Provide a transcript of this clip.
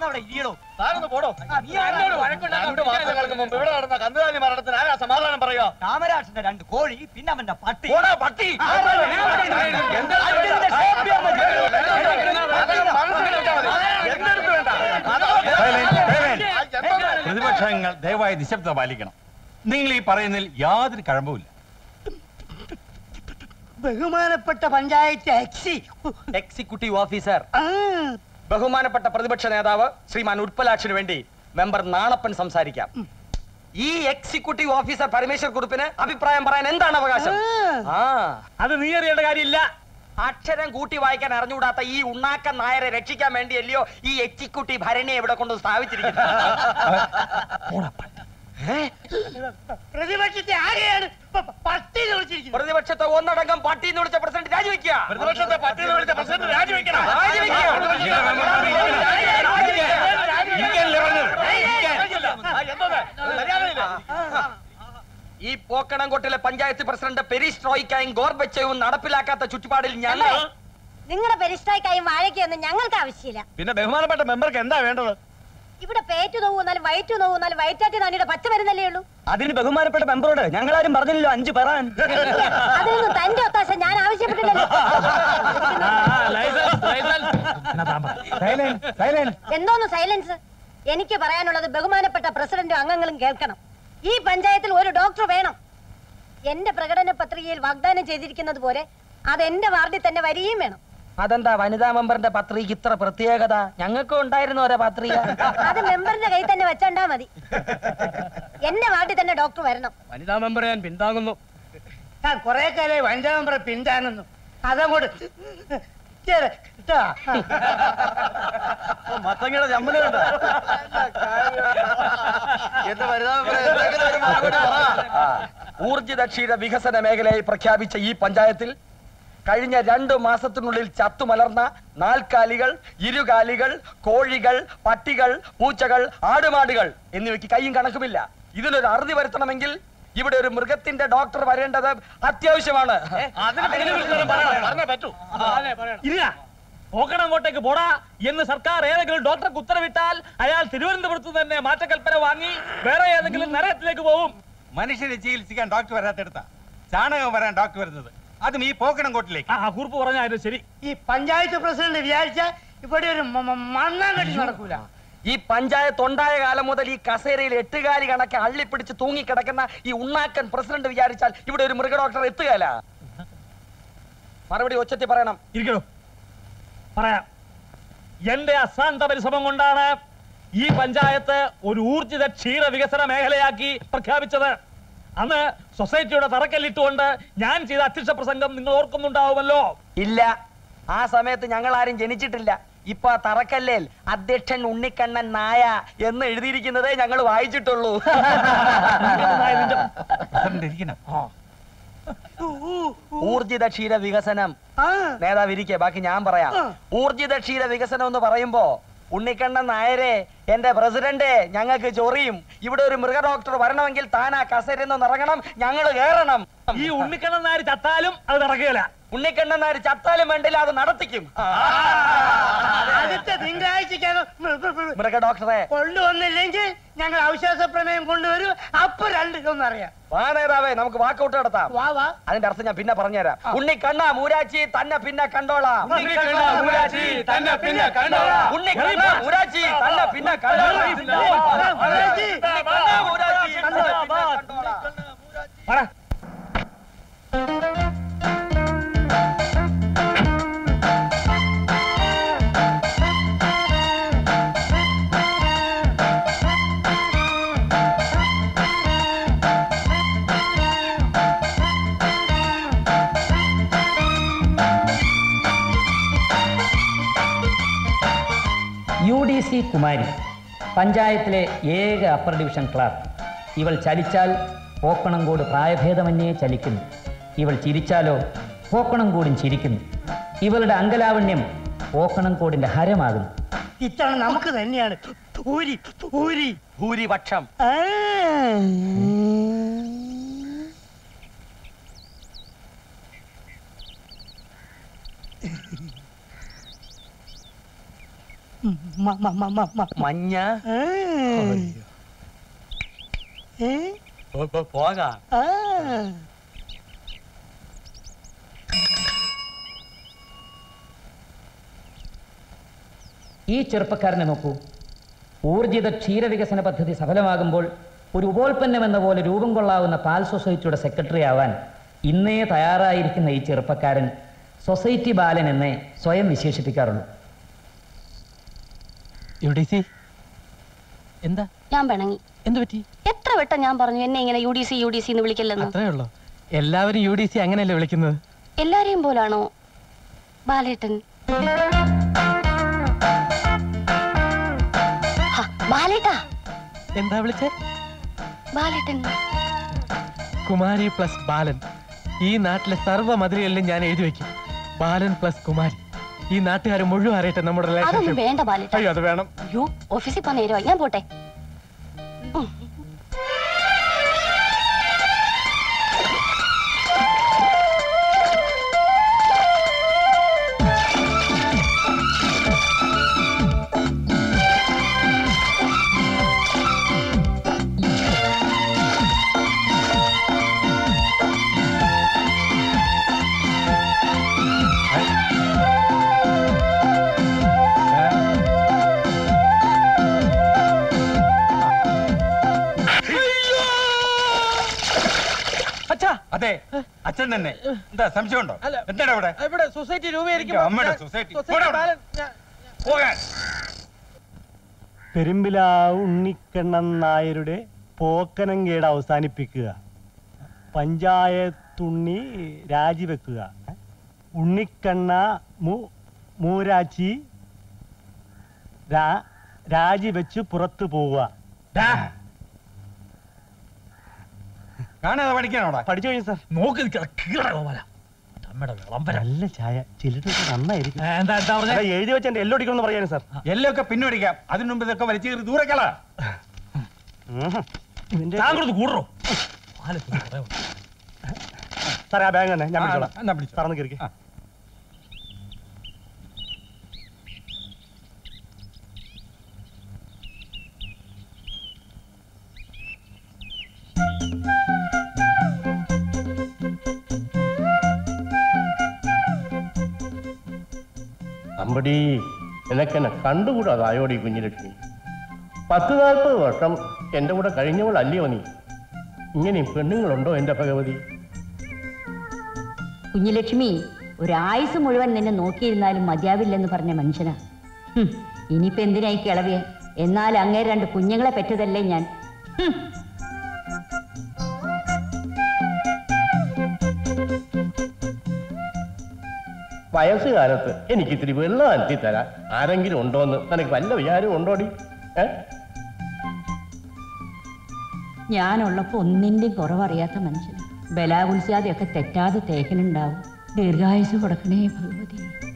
വന്ന് അവിടെ ഇരിയടോ താനൊന്ന് പോടോ നീ ആരോട് വഴക്കുണ്ടാക്കാൻ രണ്ട് മാസങ്ങൾക്ക് മുമ്പ് ഇവിടെ നടന്ന കന്നുകാലി മരണത്തിന് ആരാ സമാധാനം പറയുക കാമരാജന്റെ രണ്ട് കോഴി പിന്നെ അവന്റെ പട്ടി പോടാ പട്ടി എന്റെ പ്രതിപക്ഷങ്ങൾ ദയവായി നിശബ്ദത പാലിക്കണം നിങ്ങൾ ഈ പറയുന്നതിൽ യാതൊരു കഴമ്പുമില്ല ബഹുമാനപ്പെട്ട പഞ്ചായത്ത് എക്സി എക്സിക്യൂട്ടീവ് ഓഫീസർ ബഹുമാനപ്പെട്ട പ്രതിപക്ഷ നേതാവ് ശ്രീമാൻ ഉത്പലാക്ഷിന് വേണ്ടി മെമ്പർ നാണപ്പൻ സംസാരിക്കാം ഈ എക്സിക്യൂട്ടീവ് ഓഫീസർ പരമേശ്വർ കുറുപ്പിന് അഭിപ്രായം പറയാൻ എന്താണ് അവകാശം ആ അത് നീ അറിയേണ്ട കാര്യമില്ല അക്ഷരം കൂട്ടി വായിക്കാൻ അറിഞ്ഞുകൂടാത്ത ഈ ഉണ്ണാക്കൻ നായരെ രക്ഷിക്കാൻ വേണ്ടിയല്ലയോ ഈ എക്സിക്യൂട്ടീവ് ഭരണിയെ ഇവിടെ കൊണ്ട് സ്ഥാപിച്ചിരിക്കുന്നത് പ്രതിപക്ഷത്തെ ആരെയാണ് പ- പ- പട്ടി എന്ന് വിളിച്ചിരിക്കുന്നത് പ്രതിപക്ഷത്തെ ഒന്നടങ്കം പട്ടി എന്ന് വിളിച്ച പ്രസിഡന്റ് രാജിവെക്കുക പ്രതിപക്ഷത്തെ പട്ടി എന്ന് വിളിച്ച പ്രസിഡന്റ് രാജിവെക്കണം ഈ പോക്കണംകോട്ടിലെ പഞ്ചായത്ത് പ്രസിഡന്റ് പെരീഷ് റോയ്ക്കായും ഗോർബച്ചയും നടപ്പിലാക്കാത്ത ചുറ്റുപാടിൽ ഞങ്ങൾ നിങ്ങളുടെ പെരിഷ്ടായ്ക്കായും വാഴയ്ക്കൊന്നും ഞങ്ങൾക്ക് ആവശ്യമില്ല പിന്നെ ബഹുമാനപ്പെട്ട മെമ്പർക്ക് എന്താ വേണ്ടത് ഇവിടെ പേറ്റു നോവുന്നാലും വയറ്റു നോവുന്നാലും വയറ്റാറ്റി നാണിയുടെ പച്ച മരുന്നല്ലേ ഉള്ളൂ അതിന് ബഹുമാനപ്പെട്ട മെമ്പറോട് ഞങ്ങളാരും പറഞ്ഞില്ലല്ലോ അഞ്ച് പറയാൻ അതിനൊന്നും തന്റെ ഒത്താശ ഞാൻ ആവശ്യപ്പെട്ടില്ലല്ലോ എന്തോന്ന് സൈലൻസ് എനിക്ക് പറയാനുള്ളത് ബഹുമാനപ്പെട്ട പ്രസിഡന്റും അംഗങ്ങളും കേൾക്കണം ഈ പഞ്ചായത്തിൽ ഒരു ഡോക്ടർ വേണം എന്റെ പ്രകടന പത്രികയിൽ വാഗ്ദാനം ചെയ്തിരിക്കുന്നത് പോലെ അത് എന്റെ വാർഡിൽ തന്നെ വരികയും വേണം അതെന്താ വനിതാ മെമ്പറിന്റെ പത്രിക ഇത്ര പ്രത്യേകത ഞങ്ങൾക്കും ഉണ്ടായിരുന്നു ഓരോ പത്രിക അത് മെമ്പറിന്റെ കയ്യിൽ തന്നെ വെച്ചോണ്ടാ മതി എന്റെ വാർഡിൽ തന്നെ ഡോക്ടർ വരണം വനിതാ മെമ്പറെ ഞാൻ പിന്താങ്ങുന്നു ഞാൻ കുറെ കാലം വഞ്ചാ മെമ്പറെ പിന്താങ്ങുന്നു അതങ്ങോട്ട് കേറ്, കേട്ടോ? മത്തങ്ങയുടെ ചമ്മല് കണ്ടോ? എന്റെ വരുതാ ഊർജിത ക്ഷീര വികസന മേഖലയായി പ്രഖ്യാപിച്ച ഈ പഞ്ചായത്തിൽ കഴിഞ്ഞ രണ്ടു മാസത്തിനുള്ളിൽ ചത്തുമലർന്ന നാൽക്കാലികൾ ഇരുകാലികൾ കോഴികൾ പട്ടികൾ പൂച്ചകൾ ആടുമാടുകൾ എന്നിവയ്ക്ക് കൈയും കണക്കുമില്ല ഇതിനൊരു അറുതി വരുത്തണമെങ്കിൽ ഇവിടെ ഒരു മൃഗത്തിന്റെ ഡോക്ടർ വരേണ്ടത് അത്യാവശ്യമാണ് പറഞ്ഞേ പറ്റൂ ഇല്ല പോക്കണം അങ്ങോട്ടേക്ക് പോടാ എന്ന് സർക്കാർ ഏതെങ്കിലും ഡോക്ടർക്ക് ഉത്തരവിട്ടാൽ അയാൾ തിരുവനന്തപുരത്ത് തന്നെ മാറ്റക്കൽപ്പന വാങ്ങി വേറെ ഏതെങ്കിലും നരകത്തിലേക്ക് പോകും മനുഷ്യരെ ചികിത്സിക്കാൻ ഡോക്ടർ വരാത്തെടുത്ത ചാണകം വരാൻ ഡോക്ടർ വരുന്നത് അതും ഈ പോക്കണം കോട്ടിലേക്ക് ആ കുറിപ്പ് പറഞ്ഞായിരുന്നു ശരി ഈ പഞ്ചായത്ത് പ്രസിഡന്റ് വിചാരിച്ച ഇവിടെ ഒരു മ- മ- മണ്ണാൻ കെട്ടി നടക്കൂല ഈ പഞ്ചായത്ത് ഉണ്ടായ കാലം മുതൽ ഈ കസേരയിൽ എട്ടുകാലി കണക്കെ അള്ളിപ്പിടിച്ച് തൂങ്ങിക്കിടക്കുന്ന ഈ ഉണ്ണാക്കൻ പ്രസിഡന്റ് വിചാരിച്ചാൽ ഇവിടെ ഒരു മൃഗ ഡോക്ടർ എത്തുകയല്ല മറുപടി ഒച്ചത്തി പറയണം ഇരിക്കണോ പറയാം എന്റെ അസാന്ത പരിശ്രമം കൊണ്ടാണ് ഈ പഞ്ചായത്ത് ഒരു ഊർജിത ക്ഷീര വികസന മേഖലയാക്കി പ്രഖ്യാപിച്ചത് അന്ന് സൊസൈറ്റിയുടെ തറക്കല്ലിട്ടുകൊണ്ട് ഞാൻ ചെയ്ത അധ്യക്ഷ പ്രസംഗം നിങ്ങൾ ഓർക്കുന്നുണ്ടാവുമല്ലോ ഇല്ല ആ സമയത്ത് ഞങ്ങൾ ആരും ജനിച്ചിട്ടില്ല ഇപ്പൊ ആ തറക്കല്ലേൽ അധ്യക്ഷൻ ഉണ്ണിക്കണ്ണൻ നായ എന്ന് എഴുതിയിരിക്കുന്നതേ ഞങ്ങൾ വായിച്ചിട്ടുള്ളൂ പ്രസിഡന്റ് ഇരിക്കണം ഊർജിത ക്ഷീര വികസനം ആ നേതാവ് ഇരിക്കെ ബാക്കി ഞാൻ പറയാം ആ. ഊർജിത ക്ഷീര വികസനം എന്ന് പറയുമ്പോ ഉണ്ണിക്കണ്ണൻ നായരെ എന്റെ പ്രസിഡന്റ് ഞങ്ങൾക്ക് ചൊറിയും ഇവിടെ ഒരു മൃഗ ഡോക്ടർ വരണമെങ്കിൽ താൻ ആ കസേരയിൽ നിന്ന് ഇറങ്ങണം ഞങ്ങൾ കയറണം ഈ ഉണ്ണിക്കണ്ണൻ നായർ ചത്താലും അത് നടക്കുകയില്ല ഉണ്ണിക്കണ്ണൻ നായർ ചത്താലും വേണ്ടില്ല അത് നടത്തിക്കും അടുത്ത തിങ്കളാഴ്ചക്കകം മൃഗ ഡോക്ടറെ കൊണ്ടുവന്നില്ലെങ്കിൽ ഞങ്ങൾ അവിശ്വാസ പ്രമേയം കൊണ്ടുവരും അപ്പൊ രണ്ട് ഒന്നറിയാം വാ നേതാവേ നമുക്ക് വാക്കൗട്ട് നടത്താം വാ വാ അതിന്റെ അർത്ഥം ഞാൻ പിന്നെ പറഞ്ഞുതരാം ഉണ്ണിക്കണ്ണ മൂരാച്ചി തന്നെ പിന്നെ കണ്ടോളാം ഉണ്ണിക്കണ്ണ, മൂരാച്ചി, തന്നെ പിന്നെ കണ്ടോളാം. ഉണ്ണിക്കണ്ണ മൂരാച്ചി തന്നെ പിന്നെ കണ്ടോളാം മൂരാച്ചി. ഉണ്ണിക്കണ്ണ, മൂരാച്ചി, തന്നെ പിന്നെ കണ്ടോളാം. പറ യു ഡി സി കുമാരി പഞ്ചായത്തിലെ ഏക അപ്പർ ഡിവിഷൻ ക്ലാർക്ക് ഇവൾ ചലിച്ചാൽ പോക്കണംകോട് പ്രായഭേദമന്യേ ചലിക്കുന്നു ഇവൾ ചിരിച്ചാലോ പോക്കണംകോടും ചിരിക്കുന്നു ഇവളുടെ അങ്കലാവണ്യം പോക്കണംകോടിന്റെ ഹരമാകുന്നു ഇത്തവണ നമുക്ക് തന്നെയാണ് ഊരി ഊരി ഭൂരിപക്ഷം ആ. മ- മ- മ- മ- മ- മഞ്ഞ ഏ. ഏ? പോകാം ആ. ഈ ചെറുപ്പക്കാരനെ നോക്കൂ ഊർജിത ക്ഷീരവികസന പദ്ധതി സഫലമാകുമ്പോൾ ഒരു ഉപോൽപ്പന്നം എന്ന പോലെ രൂപം കൊള്ളാവുന്ന പാൽ സൊസൈറ്റിയുടെ സെക്രട്ടറി ആവാൻ ഇന്നേ തയ്യാറായിരിക്കുന്ന ഈ ചെറുപ്പക്കാരൻ സൊസൈറ്റി ബാലൻ എന്നേ സ്വയം വിശേഷിപ്പിക്കാറുള്ളൂ എന്താ ഞാൻ പിണങ്ങി എന്ത് പറ്റി എത്ര വട്ടം ഞാൻ പറഞ്ഞു എന്നെ ഇങ്ങനെ U D C U D C എന്ന് വിളിക്കില്ലെന്ന് അത്രേ ഉള്ളൂ എല്ലാവരും യു ഡി സി അങ്ങനെയല്ലേ വിളിക്കുന്നത് എല്ലാരെയും പോലാണോ ബാലേട്ടൻ ഹ, ബാലേട്ടാ എന്താ വിളിച്ചേ ബാലേട്ടൻ കുമാരി പ്ലസ് ബാലൻ ഈ നാട്ടിലെ സർവ്വ മതിലുകളിലും ഞാൻ എഴുതി വെക്കും ബാലൻ പ്ലസ് കുമാരി ഈ നാട്ടുകാർ മുഴുവൻ അറിയട്ടെ നമ്മുടെ അതൊന്നും റിലേഷൻഷിപ്പ് വേണ്ട ബാലേട്ട അയ്യോ അത് വേണം അയ്യോ ഓഫീസിൽ പോകാൻ നേരമായി ഞാൻ പോട്ടെ ഉം. അച്ഛാ അതെ അച്ഛൻ തന്നെ എന്താ സംശയമുണ്ടോ അല്ല. എന്താണ് ഇവിടെ ഇവിടെ സൊസൈറ്റി എന്റെ അമ്മയുടെ സൊസൈറ്റി. പോടാ അവിടെ. പോകാൻ പെരുമ്പിലാവ് ഉണ്ണിക്കണ്ണൻ നായരുടെ പോക്കനങ്കേട് അവസാനിപ്പിക്കുക പഞ്ചായത്തുണ്ണി രാജിവെക്കുക ഉണ്ണിക്കണ്ണ മു മൂരാച്ചി രാ- രാജിവെച്ച് പുറത്തു പോവുക കാണാതെ പഠിക്കാനോടാ പഠിച്ചു കഴിഞ്ഞു സാർ നോക്കി നിൽക്കാതെ കീറ ഗോപാല അമ്മയുടെ വിളംബരം നല്ല ചായ ചിലരൊക്കെ നന്നായിരിക്കും ഏ, എന്താ എന്താ പറഞ്ഞ എടാ, എഴുതി വെച്ച എന്റെ എല്ലോ അടിക്കണമെന്ന് പറയാനും സാർ എല്ലാം ഒക്കെ പിൻവലിക്കാം അതിനു മുമ്പ് ഇതൊക്കെ വലിച്ചു കയറി ദൂരെ കളാ ഉം. ഇതിന്റെ താങ്കളൊന്ന് കൂടറോ സാറേ ആ ബാങ്ക് തന്നെ ഞാൻ ആ, പിടിച്ചോളാം എന്നാ പിടിച്ചോ. സാറൊന്ന് കയറിക്കേ ആ. അമ്പടി നിനക്കെന്നെ കണ്ടുകൂടാതായോടി കുഞ്ഞിലക്ഷ്മി പത്ത് നാൽപ്പത് വർഷം എൻ്റെ കൂടെ കഴിഞ്ഞവളല്ലയോ നീ ഇങ്ങനെയും പെണ്ണുങ്ങളുണ്ടോ എൻ്റെ ഭഗവതി കുഞ്ഞുലക്ഷ്മി ഒരായുസ് മുഴുവൻ നിന്നെ നോക്കിയിരുന്നാലും മതിയാവില്ലെന്ന് പറഞ്ഞ മനുഷ്യനാ ഹും, ഇനിയിപ്പോ എന്തിനായി കിളവിയ എന്നാൽ അങ്ങേ രണ്ട് കുഞ്ഞുങ്ങളെ പെറ്റതല്ലേ ഞാൻ ഹും. വയസ്സുകാലത്ത് എനിക്ക് ഇത്തിരി വെള്ളം അനത്തി തരാൻ ആരെങ്കിലും ഉണ്ടോന്ന് നിനക്ക് വല്ല വിചാരം ഉണ്ടോടി ഏ ഞാനുള്ളപ്പോ ഒന്നിന്റെയും കുറവറിയാത്ത മനുഷ്യൻ ബലാകുൽസ്യാതെയൊക്കെ തെറ്റാതെ തേക്കനുണ്ടാവും ദീർഘായുസ് കൊടുക്കണേ ഭഗവതി